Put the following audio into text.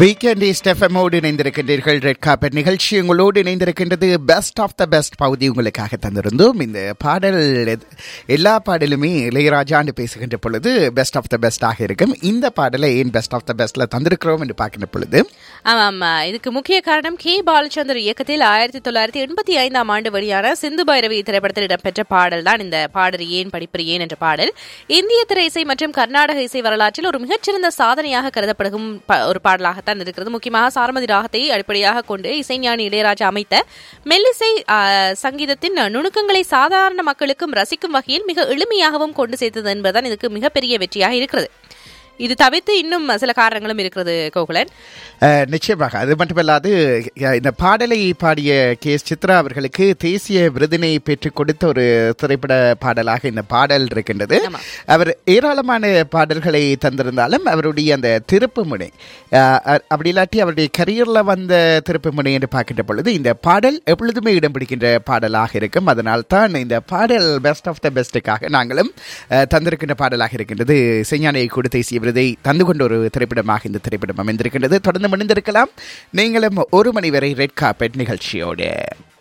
Weekend ஸ்டெஃபமோடு இணைந்திருக்கின்றீர்கள் red carpet நிகழ்ச்சி உங்களோடு இணைந்திருக்கின்றது பெஸ்ட் ஆஃப் த பெஸ்ட் பகுதி உங்களுக்காக தந்திருந்தோம் இந்த பாடல் எது- எல்லா பாடலுமே இளையராஜான்னு பேசுகின்ற பொழுது பெஸ்ட் ஆஃப் த பெஸ்டாக இருக்கும் இந்த பாடலை ஏன் பெஸ்ட் ஆஃப் த பெஸ்ட்ல தந்திருக்கிறோம் என்று பார்க்கின்ற பொழுது ஆமாம் இதுக்கு முக்கிய காரணம் கே பாலச்சந்தர் இயக்கத்தில் ஆயிரத்தி தொள்ளாயிரத்தி எண்பத்தி ஐந்தாம் ஆண்டு வெளியான சிந்து பைரவி திரைப்படத்தில் இடம்பெற்ற பாடல் தான் இந்த பாடல் ஏன் படிப்பது ஏன் என்ற பாடல் இந்திய திரை இசை மற்றும் கர்நாடக இசை வரலாற்றில் ஒரு மிகச்சிறந்த சாதனையாக கருதப்படும் ப- ஒரு பாடலாகத்தான் இருக்கிறது முக்கியமாக சாரமதி ராகத்தை அடிப்படையாக கொண்டு இசைஞானி இளையராஜா அமைத்த மெல்லிசை ஆ, சங்கீதத்தின் நுணுக்கங்களை சாதாரண மக்களுக்கும் ரசிக்கும் வகையில் மிக எளிமையாகவும் கொண்டு சேர்த்தது என்பதுதான் இதுக்கு மிகப்பெரிய வெற்றியாக இருக்கிறது இது தவிர்த்து இன்னும் சில காரணங்களும் இருக்கிறது கோகுலன் அஹ், நிச்சயமாக அது மட்டுமல்லாது அஹ், இந்த பாடலை பாடிய கே எஸ் சித்ரா அவர்களுக்கு தேசிய விருதினை பெற்றுக் கொடுத்த ஒரு திரைப்பட பாடலாக இந்த பாடல் இருக்கின்றது ஆமா. அவர் ஏராளமான பாடல்களை தந்திருந்தாலும் அவருடைய அந்த திருப்பு முனை அஹ், அ- அப்படி இல்லாட்டி அவருடைய கரியர்ல வந்த திருப்பு முனை என்று பார்க்கின்ற பொழுது இந்த பாடல் எப்பொழுதுமே இடம் பிடிக்கின்ற பாடலாக இருக்கும் அதனால் தான் இந்த பாடல் பெஸ்ட் ஆஃப் த பெஸ்ட்டுக்காக நாங்களும் அஹ், தந்திருக்கின்ற பாடலாக இருக்கின்றது இசைஞானியை கூட தேசிய விருதை தந்து கொண்ட ஒரு திரைப்படமாக இந்த திரைப்படம் அமைந்திருக்கின்றது தொடர்ந்து மணிந்திருக்கலாம் நீங்களும் ஒரு மணி வரை ரெட் கார்பெட் நிகழ்ச்சியோடு